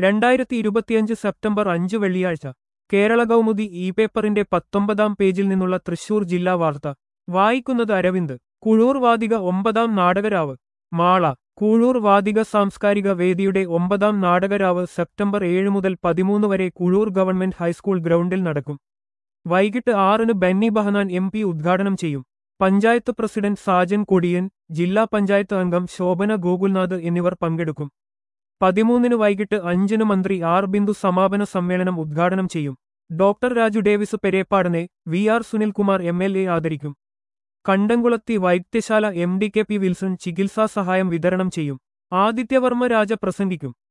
രണ്ടായിരത്തി ഇരുപത്തിയഞ്ച് സെപ്റ്റംബർ അഞ്ച് വെള്ളിയാഴ്ച കേരള കൗമുദി ഇ പേപ്പറിന്റെ പത്തൊമ്പതാം പേജിൽ നിന്നുള്ള തൃശൂർ ജില്ലാ വാർത്ത വായിക്കുന്നത് അരവിന്ദ് കുഴൂർ വാതിക ഒമ്പതാം നാടകരാവ് മാള കൂഴൂർ വാതിക സാംസ്കാരിക വേദിയുടെ ഒമ്പതാം നാടകരാവ് സെപ്റ്റംബർ ഏഴ് മുതൽ പതിമൂന്ന് വരെ കുഴൂർ ഗവൺമെന്റ് ഹൈസ്കൂൾ ഗ്രൗണ്ടിൽ നടക്കും വൈകിട്ട് ആറിന് ബെന്നി ബഹനാൻ എം പി ഉദ്ഘാടനം ചെയ്യും പഞ്ചായത്ത് പ്രസിഡന്റ് സാജൻ കൊടിയൻ ജില്ലാ പഞ്ചായത്ത് അംഗം ശോഭന ഗോകുൽനാഥ് എന്നിവർ പങ്കെടുക്കും പതിമൂന്നിന് വൈകിട്ട് അഞ്ചിന് മന്ത്രി ആർ ബിന്ദു സമാപന സമ്മേളനം ഉദ്ഘാടനം ചെയ്യും ഡോക്ടർ രാജു ഡേവിസ് പെരേപ്പാടനെ V R Sunilkumar M L A ആദരിക്കും കണ്ടംകുളത്തി വൈദ്യശാല M D K P Wilson ചികിത്സാ സഹായം വിതരണം ചെയ്യും ആദിത്യവർമ്മ രാജ പ്രസംഗിക്കും